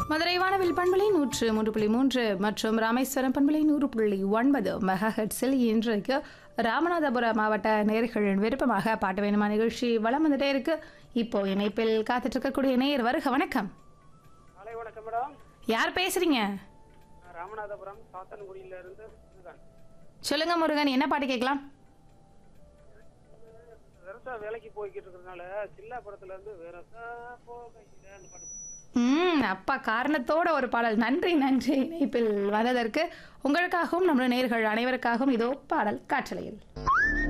மதுரை வானவில் பண்பலை நூற்று மூன்று புள்ளி மூன்று மற்றும் ராமேஸ்வரம் பண்பலை நூறு புள்ளி ஒன்பது மெகா ஹெட்ஸில் இன்றைக்கு ராமநாதபுரம் மாவட்ட நேர்களின் விருப்பமாக பாட்டு வேணுமா நிகழ்ச்சி வளம் வந்துட்டே இருக்கு இப்போ இணைப்பில் காத்துட்டு இருக்கக்கூடிய நேயர் வருக வணக்கம் காலை வணக்கம் மேடம் யார் பேசுறீங்க நான் ராமநாதபுரம் சாத்தன்குடியில இருந்து முருகன் சொல்லுங்க முருகன் என்ன பாட்டு கேட்கலாம் வெரசா வேலைக்கு போய்கிட்டு இருக்கிறதுனால சில்லாபுரத்துல இருந்து வெரசா போகையில அந்த பாட்டு ம் அப்பா காரணத்தோட ஒரு பாடல் நன்றி நன்றி இணைப்பில் வந்ததற்கு உங்களுக்காகவும் நம்முடைய நேர்கள் அனைவருக்காகவும் இதோ பாடல் காற்றலையில்